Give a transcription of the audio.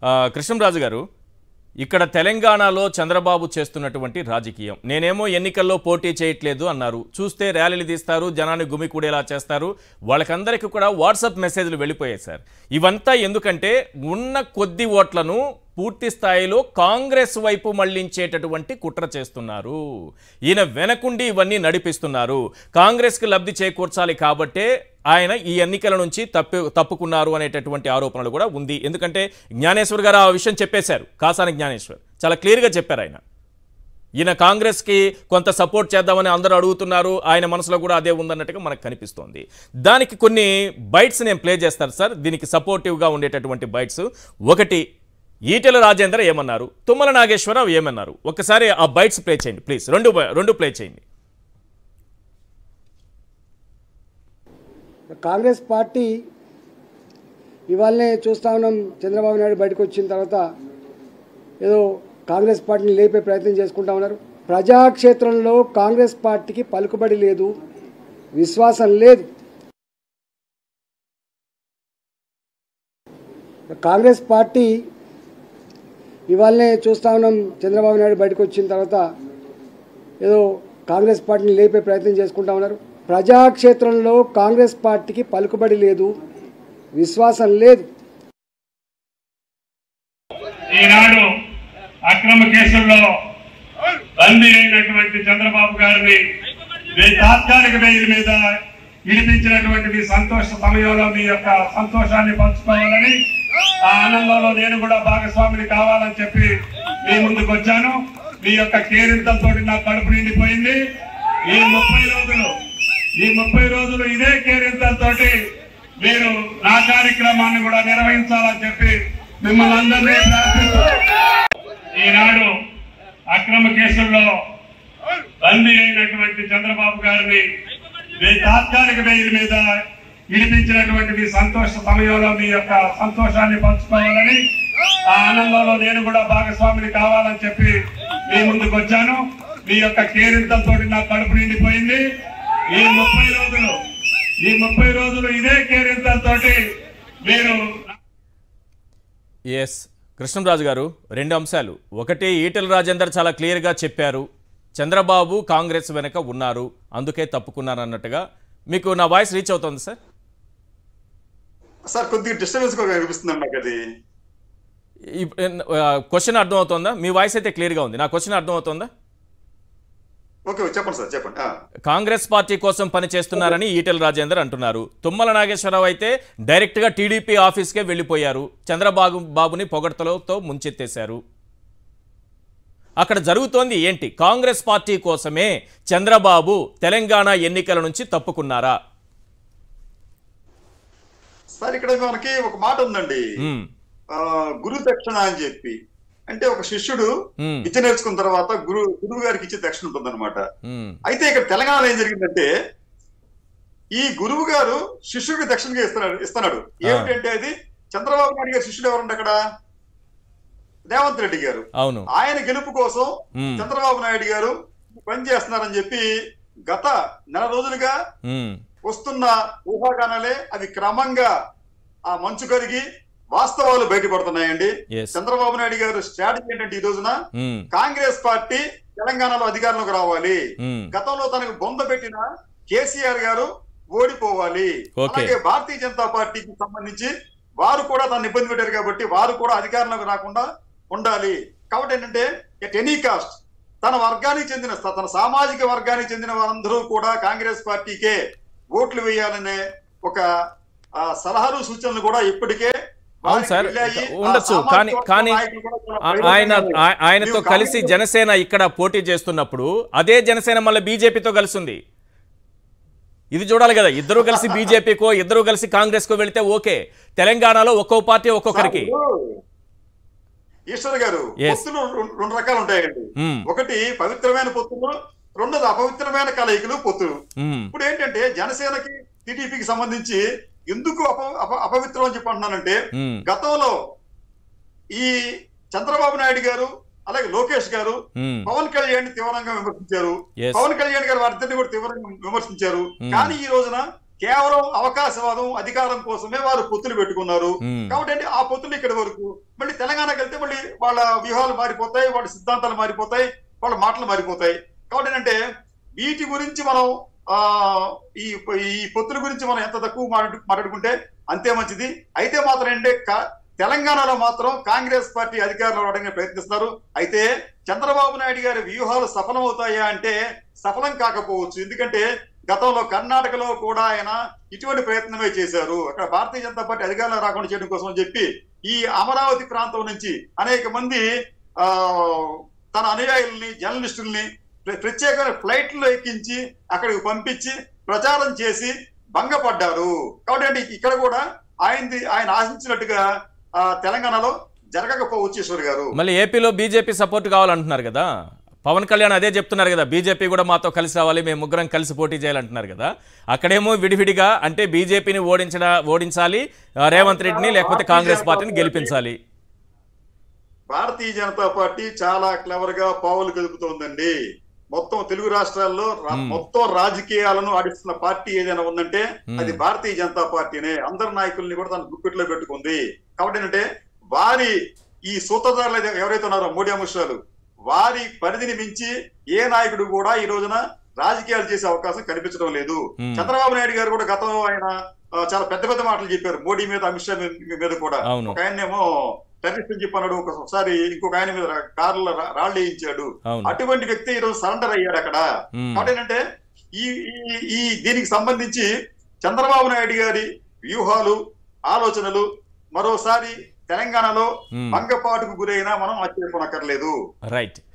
ఆ, కృష్ణంరాజు గారు ఇక్కడ తెలంగాణలో చంద్రబాబు చేస్తున్నటువంటి రాజకీయం నేనేమో ఎన్నికల్లో పోటీ చేయట్లేదు అన్నారు చూస్తే ర్యాలీలు తీస్తారు జనాన్ని గుమికూడేలా చేస్తారు వాళ్ళకందరికీ కూడా వాట్సాప్ మెసేజ్లు వెళ్ళిపోయాయి సార్ ఇవంతా ఎందుకంటే ఉన్న కొద్ది ఓట్లను పూర్తి స్థాయిలో కాంగ్రెస్ వైపు మళ్లించేటటువంటి కుట్ర చేస్తున్నారు ఈయన వెనకుండి ఇవన్నీ నడిపిస్తున్నారు కాంగ్రెస్కి లబ్ధి చేకూర్చాలి కాబట్టే ఆయన ఈ ఎన్నికల నుంచి తప్పి తప్పుకున్నారు అనేటటువంటి ఆరోపణలు కూడా ఉంది ఎందుకంటే జ్ఞానేశ్వర్ గారు ఆ విషయం చెప్పేశారు కాసాని జ్ఞానేశ్వర్ చాలా క్లియర్గా చెప్పారు ఆయన ఈయన కాంగ్రెస్కి కొంత సపోర్ట్ చేద్దామని అందరూ అడుగుతున్నారు ఆయన మనసులో కూడా అదే ఉందన్నట్టుగా మనకు కనిపిస్తోంది దానికి కొన్ని బైట్స్ నేను ప్లే చేస్తాను సార్ దీనికి సపోర్టివ్గా ఉండేటటువంటి బైట్స్ ఒకటి ఈటెల రాజేందర్ ఏమన్నారు తుమ్మల నాగేశ్వరరావు ఏమన్నారు ఒకసారి ఆ బైట్స్ ప్లే చేయండి ప్లీజ్ రెండు బై- రెండు ప్లే చేయండి కాంగ్రెస్ పార్టీ ఇవాళనే చూస్తా ఉన్నాం చంద్రబాబు నాయుడు బయటకు వచ్చిన తర్వాత ఏదో కాంగ్రెస్ పార్టీని లేపే ప్రయత్నం చేసుకుంటా ఉన్నారు ప్రజాక్షేత్రంలో కాంగ్రెస్ పార్టీకి పలుకుబడి లేదు విశ్వాసం లేదు కాంగ్రెస్ పార్టీ ఇవాళనే చూస్తా ఉన్నాం చంద్రబాబు నాయుడు బయటకు వచ్చిన తర్వాత ఏదో కాంగ్రెస్ పార్టీని లేపే ప్రయత్నం చేసుకుంటా ఉన్నారు ప్రజాక్షేత్రంలో కాంగ్రెస్ పార్టీకి పలుకుబడి లేదు విశ్వాసం లేదు ఈనాడు అక్రమ కేసుల్లో బందీ అయినటువంటి చంద్రబాబు గారిని మీ తాత్కాలిక బెయిల్ మీద విడిపించినటువంటి మీ సంతోష సమయంలో మీ యొక్క సంతోషాన్ని పంచుకోవాలని ఆ ఆనందంలో నేను కూడా భాగస్వామిని కావాలని చెప్పి మీ ముందుకు వచ్చాను మీ యొక్క కేరింతలతో నా కడుపు నిండిపోయింది ఈ ముప్పై రోజులు ఈ ముప్పై రోజులు ఇదే కేరింతలతోటి మీరు నా కార్యక్రమాన్ని కూడా నిర్వహించాలని చెప్పి మిమ్మల్ని అందరినీ ప్రార్థిస్తూ ఈనాడు అక్రమ కేసుల్లో బందీ అయినటువంటి చంద్రబాబు గారిని మీ తాత్కాలిక బెయిల్ మీద విడిపించినటువంటి మీ సంతోష సమయంలో మీ యొక్క సంతోషాన్ని పంచుకోవాలని ఆ ఆనందంలో నేను కూడా భాగస్వామిని కావాలని చెప్పి మీ ముందుకు వచ్చాను మీ యొక్క కేరింతలతో నా కడుపు నిండిపోయింది ఈ ముప్పై రోజులు ఈ ముప్పై రోజులు ఇదే కేరింతలతోటి మీరు ఎస్ కృష్ణంరాజు గారు రెండు అంశాలు ఒకటి ఈటెల రాజేందర్ చాలా క్లియర్గా చెప్పారు చంద్రబాబు కాంగ్రెస్ వెనక ఉన్నారు అందుకే తప్పుకున్నారు అన్నట్టుగా మీకు నా వాయిస్ రీచ్ అవుతుంది సార్ సార్ కొద్దిగా డిస్టర్బెన్స్ కూడా కనిపిస్తుంది నాకు అది క్వశ్చన్ అర్థమవుతుందా మీ వాయిస్ అయితే క్లియర్గా ఉంది నా క్వశ్చన్ అర్థమవుతుందా ఓకే చెప్పండి సార్ చెప్పండి ఆ. కాంగ్రెస్ పార్టీ కోసం పనిచేస్తున్నారని ఈటెల రాజేందర్ అంటున్నారు తుమ్మల నాగేశ్వరరావు అయితే డైరెక్ట్గా టీడీపీ ఆఫీస్కే వెళ్ళిపోయారు చంద్రబాబు బాబుని పొగడ్తలతో ముంచెత్తేశారు అక్కడ జరుగుతోంది ఏంటి కాంగ్రెస్ పార్టీ కోసమే చంద్రబాబు తెలంగాణ ఎన్నికల నుంచి తప్పుకున్నారా సార్ ఇక్కడ మనకి ఒక మాట ఉందండి ఉమ్, ఆ, గురు దక్షిణ అని చెప్పి అంటే ఒక శిష్యుడు ఉమ్, విద్య నేర్చుకున్న తర్వాత గురు గురువు గారికి ఇచ్చే దక్షిణ ఉంటుందన్నమాట ఉమ్, అయితే ఇక్కడ తెలంగాణలో ఏం జరిగిందంటే ఈ గురువు గారు శిష్యుడికి దక్షిణగా ఇస్తున్నాడు ఇస్తున్నాడు ఏమిటంటే అది చంద్రబాబు నాయుడు గారి శిష్యుడు ఎవరుండి అక్కడ రేవంత్ రెడ్డి గారు అవును ఆయన గెలుపు కోసం ఉమ్, చంద్రబాబు నాయుడు గారు పని చేస్తున్నారని చెప్పి గత నెల రోజులుగా ఉమ్, వస్తున్న ఊహాగానాలే అవి క్రమంగా ఆ మంచు కరిగి వాస్తవాలు బయటపడుతున్నాయండి Yes. చంద్రబాబు నాయుడు గారు స్ట్రాటజీ ఏంటంటే ఈ రోజున ఉమ్, కాంగ్రెస్ పార్టీ తెలంగాణలో అధికారంలోకి రావాలి ఉమ్, గతంలో తనకు బొంద పెట్టిన కేసీఆర్ గారు ఓడిపోవాలి Okay. అలాగే భారతీయ జనతా పార్టీకి సంబంధించి వారు కూడా తను ఇబ్బంది పెట్టారు కాబట్టి వారు కూడా అధికారంలోకి రాకుండా ఉండాలి కాబట్టి ఏంటంటే ఎట్ ఎనీ కాస్ట్ తన వర్గానికి చెందిన తన సామాజిక వర్గానికి చెందిన వారందరూ కూడా కాంగ్రెస్ పార్టీకే ఓట్లు వేయాలనే ఒక ఆ, సలహాలు సూచనలు కూడా ఇప్పటికే అవును వారికి సార్ వెళ్ళాయి. ఆ ఉండొచ్చు సామాజిక కానీ వర్గ కానీ నాయకులు కూడా చాలా ఆ- ఆయన బహిరంగంగా ఆ- ఆయనతో నీవు కలిసి కాంగ్రెస్ జనసేన ఇక్కడ పోటీ చేస్తున్నప్పుడు అదే జనసేన మళ్ళీ బీజేపీతో కలిసింది ఇది చూడాలి కదా ఇద్దరు కలిసి బీజేపీకో ఇద్దరు కలిసి కాంగ్రెస్ కో వెళితే ఓకే తెలంగాణలో ఒక్కో పార్టీ ఒక్కొక్కరికి ఈశ్వర్ గారు Yes. పొత్తులు రెండు- రెండు రకాలు ఉంటాయండి మ్మ్. ఒకటి పవిత్రమైన పొత్తులు రెండోది అపవిత్రమైన కలయికలు పొత్తులు మ్మ్. ఇప్పుడు ఏంటంటే జనసేనకి టీడీపీకి సంబంధించి ఎందుకు అప అప- అపవిత్రం అని చెప్పి అంటున్నానంటే మ్మ్. గతంలో ఈ చంద్రబాబు నాయుడు గారు అలాగే లోకేష్ గారు మ్మ్. పవన్ కళ్యాణ్ తీవ్రంగా విమర్శించారు Yes. పవన్ కళ్యాణ్ గారు వారిద్దరిని కూడా తీవ్రంగా విమర్శించారు Hmm. కానీ ఈ రోజున కేవలం అవకాశవాదం అధికారం కోసమే వారు పొత్తులు పెట్టుకున్నారు మ్మ్. కాబట్టి అంటే ఆ పొత్తులు ఇక్కడ వరకు మళ్ళీ తెలంగాణకి వెళ్తే మళ్ళీ వాళ్ళ వ్యూహాలు మారిపోతాయి వాళ్ళ సిద్ధాంతాలు మారిపోతాయి వాళ్ళ మాటలు మారిపోతాయి కాబట్టి ఏంటంటే వీటి గురించి మనం ఆ ఈ ఈ పొత్తుల గురించి మనం ఎంత తక్కువ మాట్లాడు- మాట్లాడుకుంటే అంతే మంచిది అయితే మాత్రం ఏంటంటే కా- తెలంగాణలో మాత్రం కాంగ్రెస్ పార్టీ అధికారంలో రావడానికి ప్రయత్నిస్తున్నారు అయితే చంద్రబాబు నాయుడు గారి వ్యూహాలు సఫలమవుతాయా అంటే సఫలం కాకపోవచ్చు ఎందుకంటే గతంలో కర్ణాటకలో కూడా ఆయన ఇటువంటి ప్రయత్నమే చేశారు అక్కడ భారతీయ జనతా పార్టీ అధికారంలో రాకుండా చేయడం కోసం అని చెప్పి ఈ అమరావతి ప్రాంతం నుంచి అనేక మంది ఆ తన అనుయాయుల్ని జర్నలిస్టుల్ని ప్ర- ప్రత్యేకమైన ఫ్లైట్లో ఎక్కించి అక్కడికి పంపించి ప్రచారం చేసి భంగపడ్డారు కాబట్టి అంటే ఇక్కడ కూడా ఆయనది ఆయన ఆశించినట్టుగా ఆ, తెలంగాణలో జరగకపోవచ్చు ఈశ్వర్ గారు మళ్ళీ ఏపీలో బీజేపీ సపోర్ట్ కావాలంటున్నారు కదా పవన్ కళ్యాణ్ అదే చెప్తున్నారు కదా బీజేపీ కూడా మాతో కలిసి రావాలి మేము ముగ్గురం కలిసి పోటీ చేయాలంటున్నారు కదా అక్కడేమో విడివిడిగా అంటే బీజేపీని ఓడించడ ఓడించాలి ఆ, రేవంత్ రెడ్డిని లేకపోతే కాంగ్రెస్ పార్టీని గెలిపించాలి భారతీయ జనతా పార్టీ చాలా క్లవర్ గా పావులు కదుపుతోందండి మొత్తం తెలుగు రాష్ట్రాల్లో రా- మ్మ్. మొత్తం రాజకీయాలను ఆడిస్తున్న పార్టీ ఏదైనా ఉందంటే మ్మ్. అది భారతీయ జనతా పార్టీనే అందరి నాయకుల్ని కూడా తన గుప్పిట్లో పెట్టుకుంది కాబట్టి ఏంటంటే వారి ఈ సూత్రధారులు అయితే ఎవరైతే ఉన్నారో మోడీ అమిత్ షాలు వారి పరిధిని మించి ఏ నాయకుడు కూడా ఈ రోజున రాజకీయాలు చేసే అవకాశం కనిపించడం లేదు మ్మ్. చంద్రబాబు నాయుడు గారు కూడా గతంలో ఆయన ఆ, చాలా పెద్ద పెద్ద మాటలు చెప్పారు మోడీ మీద అమిత్ షా మీ- మీద కూడా అవును. ఒక ఆయనేమో టెర్రరిస్ట్ అని చెప్పన్నాడు ఒకసారి ఇంకొక ఆయన మీద రా- కార్లో రా- రాళ్ళు వేయించాడు అవును అటువంటి వ్యక్తి ఈరోజు సరెండర్ అయ్యాడు అక్కడ మ్మ్. కాబట్టి ఏంటంటే ఈ ఈ- ఈ దీనికి సంబంధించి చంద్రబాబు నాయుడు గారి వ్యూహాలు ఆలోచనలు మరోసారి తెలంగాణలో మ్మ్. భంగపాటుకు గురైనా మనం ఆశ్చర్యపోనక్కర్లేదు రైట్